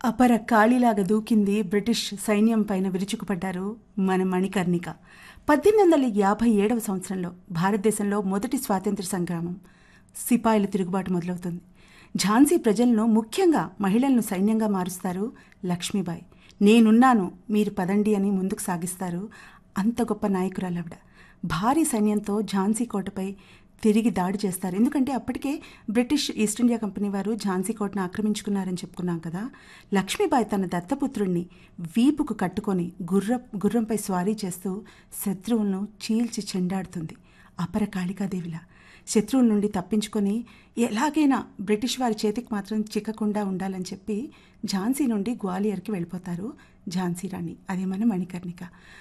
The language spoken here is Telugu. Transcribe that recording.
అపర కాళీలాగా దూకింది బ్రిటిష్ సైన్యం పైన విరుచుకుపడ్డారు మన మణికర్ణిక పద్దెనిమిది వందల యాభై ఏడవ సంవత్సరంలో భారతదేశంలో మొదటి స్వాతంత్ర సంగ్రామం సిపాయిల తిరుగుబాటు మొదలవుతుంది ఝాన్సీ ప్రజలను ముఖ్యంగా మహిళలను సైన్యంగా మారుస్తారు లక్ష్మీబాయి నేనున్నాను మీరు పదండి అని ముందుకు సాగిస్తారు అంత గొప్ప నాయకురాలవిడ భారీ సైన్యంతో ఝాన్సీ కోటపై తిరిగి దాడి చేస్తారు ఎందుకంటే అప్పటికే బ్రిటిష్ ఈస్ట్ ఇండియా కంపెనీ వారు ఝాన్సీ కోటను ఆక్రమించుకున్నారని చెప్పుకున్నాం కదా లక్ష్మీబాయి తన దత్తపుత్రుణ్ణి వీపుకు కట్టుకొని గుర్ర గుర్రంపై స్వారీ చేస్తూ శత్రువులను చీల్చి చెండాడుతుంది అపర కాళికాదేవిలా శత్రువుల నుండి తప్పించుకొని ఎలాగైనా బ్రిటిష్ వారి చేతికి మాత్రం చిక్కకుండా ఉండాలని చెప్పి ఝాన్సీ నుండి గ్వాలియర్కి వెళ్ళిపోతారు ఝాన్సీ రాణి అదే మన మణికర్ణిక